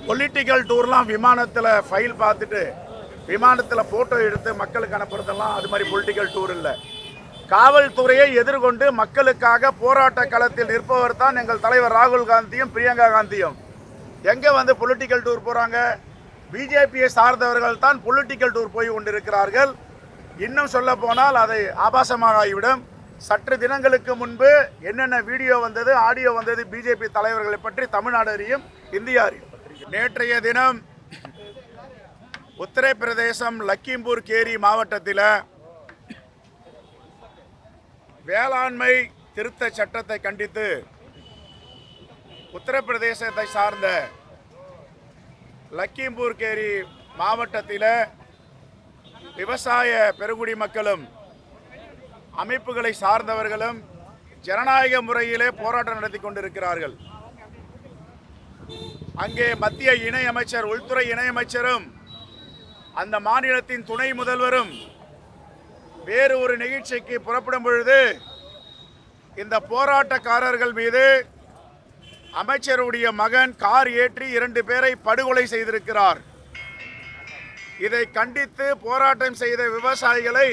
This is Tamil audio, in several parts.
பொலிட்டிக்கல் டூர்லாம் விமானத்தில் ஃபைல் பார்த்துட்டு விமானத்தில் ஃபோட்டோ எடுத்து மக்களுக்கு அனுப்புறதெல்லாம் அது மாதிரி பொலிட்டிக்கல் டூர் இல்லை காவல்துறையை எதிர்கொண்டு மக்களுக்காக போராட்ட களத்தில் நிற்பவர் தான் எங்கள் தலைவர் ராகுல் காந்தியும் பிரியங்கா காந்தியும் எங்கே வந்து பொலிட்டிக்கல் டூர் போகிறாங்க பிஜேபியை சார்ந்தவர்கள் தான் பொலிட்டிக்கல் டூர் போய் கொண்டிருக்கிறார்கள் இன்னும் சொல்ல போனால் அதை ஆபாசமாக ஆகிவிடும் சற்று தினங்களுக்கு முன்பு என்னென்ன வீடியோ வந்தது ஆடியோ வந்தது பிஜேபி தலைவர்களை பற்றி தமிழ்நாடு அறியும் இந்தியா அறியும் நேற்றைய தினம் உத்தரப்பிரதேசம் லக்கிம்பூர் கேரி மாவட்டத்தில் வேளாண்மை திருத்த சட்டத்தை கண்டித்து உத்தரப்பிரதேசத்தை சார்ந்த லக்கிம்பூர் கேரி மாவட்டத்தில் விவசாய பெருங்குடி மக்களும் அமைப்புகளை சார்ந்தவர்களும் ஜனநாயக முறையிலே போராட்டம் நடத்தி கொண்டிருக்கிறார்கள் அங்கே மத்திய இணையமைச்சர் உள்துறை இணையமைச்சரும் அந்த மாநிலத்தின் துணை முதல்வரும் வேறு ஒரு நிகழ்ச்சிக்கு புறப்படும் பொழுது இந்த போராட்டக்காரர்கள் மீது அமைச்சருடைய மகன் கார் ஏற்றி இரண்டு பேரை படுகொலை செய்திருக்கிறார் இதை கண்டித்து போராட்டம் செய்த விவசாயிகளை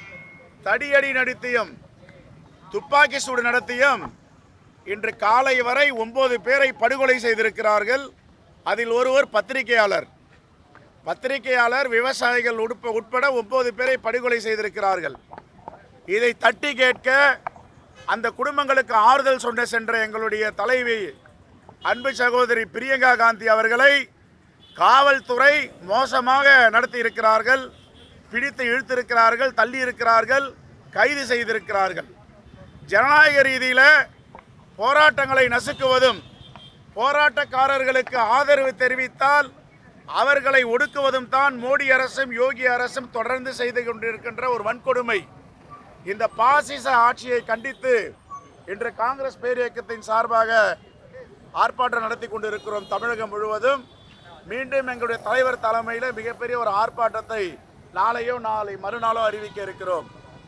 தடியடி நடத்தியும் துப்பாக்கி சூடு நடத்தியும் இன்று காலை வரை ஒன்பது பேரை படுகொலை செய்திருக்கிறார்கள் அதில் ஒருவர் பத்திரிகையாளர் பத்திரிகையாளர் விவசாயிகள் உட்ப உட்பட ஒன்பது பேரை படுகொலை செய்திருக்கிறார்கள் இதை தட்டி கேட்க அந்த குடும்பங்களுக்கு ஆறுதல் சொன்ன சென்ற எங்களுடைய தலைவி அன்பு சகோதரி பிரியங்கா காந்தி அவர்களை காவல்துறை மோசமாக நடத்தி இருக்கிறார்கள் பிடித்து இழுத்திருக்கிறார்கள் தள்ளி இருக்கிறார்கள் கைது செய்திருக்கிறார்கள் ஜனநாயக ரீதியில் போராட்டங்களை நசுக்குவதும் போராட்டக்காரர்களுக்கு ஆதரவு தெரிவித்தால் அவர்களை ஒடுக்குவதும் தான் மோடி அரசும் யோகி அரசும் தொடர்ந்து செய்து கொண்டிருக்கின்ற ஒரு வன்கொடுமை இந்த பாசிச ஆட்சியை கண்டித்து இன்று காங்கிரஸ் பேரியக்கத்தின் சார்பாக ஆர்ப்பாட்டம் நடத்தி கொண்டிருக்கிறோம் தமிழகம் முழுவதும் மீண்டும் எங்களுடைய தலைவர் தலைமையில் மிகப்பெரிய ஒரு ஆர்ப்பாட்டத்தை நாளையோ நாளை மறுநாளோ அறிவிக்க இருக்கிறோம்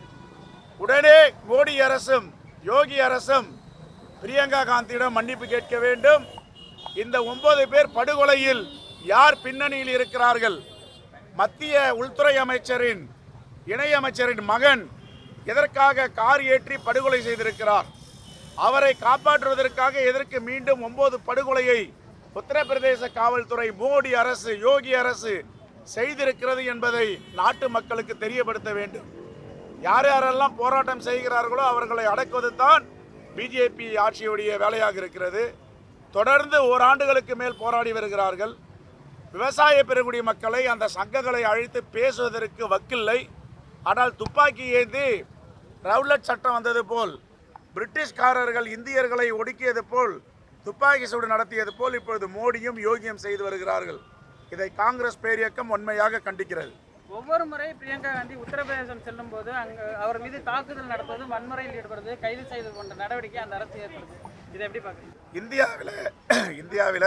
உடனே மோடி அரசும் யோகி அரசும் பிரியங்கா காந்தியிடம் மன்னிப்பு கேட்க வேண்டும் இந்த ஒன்பது பேர் படுகொலையில் யார் பின்னணியில் இருக்கிறார்கள் மத்திய உள்துறை அமைச்சரின் இணையமைச்சரின் மகன் எதற்காக கார் ஏற்றி படுகொலை செய்திருக்கிறார் அவரை காப்பாற்றுவதற்காக எதற்கு மீண்டும் ஒன்பது படுகொலையை உத்தரப்பிரதேச காவல்துறை மோடி அரசு யோகி அரசு செய்திருக்கிறது என்பதை நாட்டு மக்களுக்கு தெரியப்படுத்த வேண்டும் யார் யாரெல்லாம் போராட்டம் செய்கிறார்களோ அவர்களை அடக்குவது தான் பிஜேபி ஆட்சியுடைய வேலையாக இருக்கிறது தொடர்ந்து ஓராண்டுகளுக்கு மேல் போராடி வருகிறார்கள் விவசாய பெருங்குடி மக்களை அந்த சங்கங்களை அழைத்து பேசுவதற்கு வக்கில்லை ஆனால் துப்பாக்கி ஏந்தி ரவுலட் சட்டம் வந்தது போல் பிரிட்டிஷ்காரர்கள் இந்தியர்களை ஒடுக்கியது போல் துப்பாக்கி சூடு நடத்தியது போல் இப்பொழுது மோடியும் யோகியும் செய்து வருகிறார்கள் இதை காங்கிரஸ் பேரியக்கம் உண்மையாக கண்டிக்கிறது ஒவ்வொரு முறை பிரியங்கா காந்தி உத்தரப்பிரதேசம் செல்லும் போது அங்க அவர் மீது தாக்குதல் நடத்துவது வன்முறையில் ஈடுபடுறது கைது செய்வது போன்ற நடவடிக்கை அந்த அரசு ஏற்படுது இதை எப்படி பார்க்குறீங்க இந்தியாவில் இந்தியாவில்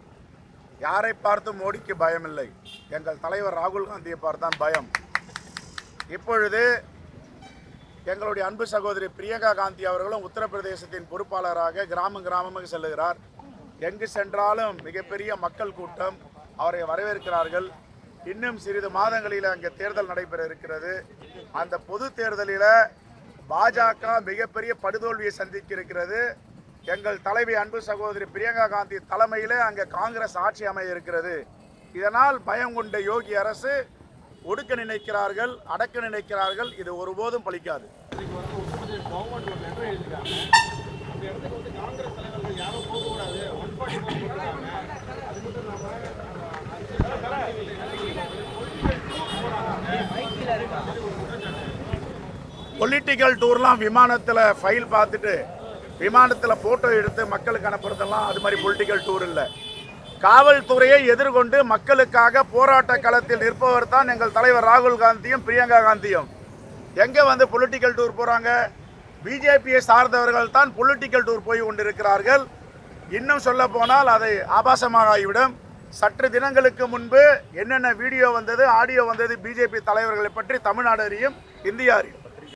யாரை பார்த்து மோடிக்கு பயமில்லை எங்கள் தலைவர் ராகுல் காந்தியை பார்த்தான் பயம் இப்பொழுது எங்களுடைய அன்பு சகோதரி பிரியங்கா காந்தி அவர்களும் உத்தரப்பிரதேசத்தின் பொறுப்பாளராக கிராமம் கிராமமாக செல்லுகிறார் எங்கு சென்றாலும் மிகப்பெரிய மக்கள் கூட்டம் அவரை வரவேற்கிறார்கள் இன்னும் சிறிது மாதங்களில் அங்கே தேர்தல் நடைபெற இருக்கிறது அந்த பொது தேர்தலில் பாஜக மிகப்பெரிய படுதோல்வியை சந்திக்க இருக்கிறது எங்கள் தலைவி அன்பு சகோதரி பிரியங்கா காந்தி தலைமையில் அங்கே காங்கிரஸ் ஆட்சி அமைய இருக்கிறது இதனால் பயம் கொண்ட யோகி அரசு ஒடுக்க நினைக்கிறார்கள் அடக்க நினைக்கிறார்கள் இது ஒருபோதும் பலிக்காது பொலிட்டிக்கல் டூர்லாம் விமானத்தில் ஃபைல் பார்த்துட்டு விமானத்தில் ஃபோட்டோ எடுத்து மக்களுக்கு அனுப்புறதெல்லாம் அது மாதிரி பொலிட்டிக்கல் டூர் இல்லை காவல்துறையை எதிர்கொண்டு மக்களுக்காக போராட்ட களத்தில் நிற்பவர் தான் எங்கள் தலைவர் ராகுல் காந்தியும் பிரியங்கா காந்தியும் எங்கே வந்து பொலிட்டிக்கல் டூர் போகிறாங்க பிஜேபியை சார்ந்தவர்கள் தான் பொலிட்டிக்கல் டூர் போய் கொண்டிருக்கிறார்கள் இன்னும் சொல்ல போனால் அதை ஆபாசமாக ஆகிவிடும் சற்று தினங்களுக்கு முன்பு என்னென்ன வீடியோ வந்தது ஆடியோ வந்தது பிஜேபி தலைவர்களை பற்றி தமிழ்நாடு அறியும் இந்தியா அறியும்